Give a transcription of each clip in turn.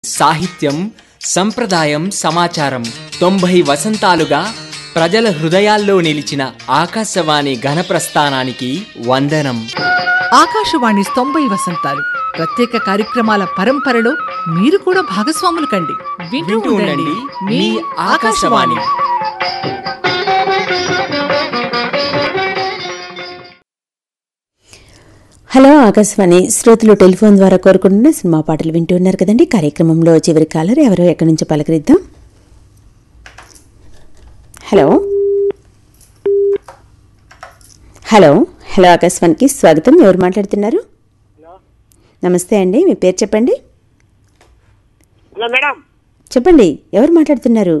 సాహిత్యం సంప్రదాయం సమాచారం తొంభై వసంతాలుగా ప్రజల హృదయాల్లో నిలిచిన ఆకాశవాణి ఘనప్రస్థానానికి వందనం ఆకాశవాణి తొంభై వసంతాలు ప్రత్యేక కార్యక్రమాల పరంపరలో మీరు కూడా భాగస్వాములు కండి వింటూ వింటూ ఉండండి ఉండండి మీ ఆకాశవాణి హలో ఆకాశవాణి శ్రోతలు టెలిఫోన్ ద్వారా కోరుకుంటున్న సినిమా పాటలు వింటూ ఉన్నారు కదండి కార్యక్రమంలో చివరి కాలర్ ఎవరో ఎక్కడి నుంచి పలకరిద్దాం హలో హలో హలో ఆకాశవాణికి స్వాగతం ఎవరు మాట్లాడుతున్నారు నమస్తే అండి మీ పేరు చెప్పండి హలో మేడం చెప్పండి ఎవరు మాట్లాడుతున్నారు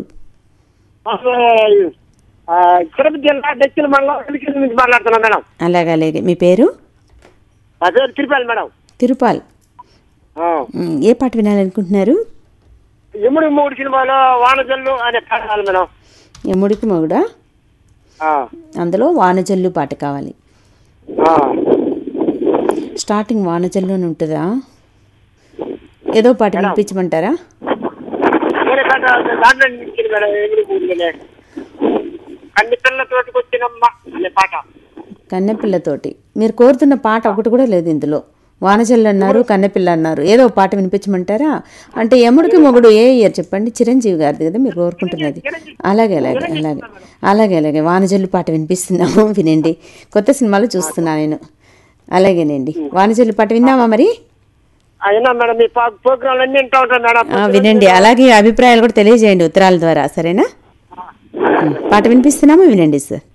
ఆ, తిరుపతి జిల్లా దక్షిణ మండలం ఎలికల నుంచి మాట్లాడుతున్నా మేడం అలాగే అలాగే మీ పేరు నా పేరు తిరుపతి మేడం తిరుపాల్ ఆ, మ్, ఏ పాట వినాలనుకుంటున్నారు యముడి మూడు సినిమాలో వానజల్లు అనే పాట కావాలి మేడం యముడికి మొగుడా ఆ, అందులో వానజల్లు పాట కావాలి ఆ. స్టార్టింగ్ వానజల్లోనే ఉంటుందా ఏదో పాట వినిపించమంటారా వేరే పాట దాంట్లో ఇచ్చింది మేడం యముడి మూడులోనే కన్ని పిల్లతోటికి వచ్చినమ్మ అనే పాట కన్నెపిల్లతోటి మీరు కోరుతున్న పాట ఒకటి కూడా లేదు ఇందులో వానజల్లు అన్నారు కన్నెపిల్ల అన్నారు ఏదో ఒక పాట వినిపించమంటారా అంటే యముడికి మొగుడు ఏ ఇయర్ చెప్పండి చిరంజీవి గారిది కదా మీరు కోరుకుంటున్నది అలాగే అలాగే అలాగే అలాగే అలాగే వానజల్లు పాట వినిపిస్తున్నాము వినండి కొత్త సినిమాలు చూస్తున్నా నేను అలాగేనండి వానజల్లు పాట విన్నామా మరి అయినా మేడం మీ ప్రోగ్రాంలు అన్ని వింటా ఉంటాను మేడం ఆ, వినండి అలాగే అభిప్రాయాలు కూడా తెలియజేయండి ఉత్తరాల ద్వారా సరేనా పాట వినిపిస్తున్నామా వినండి సార్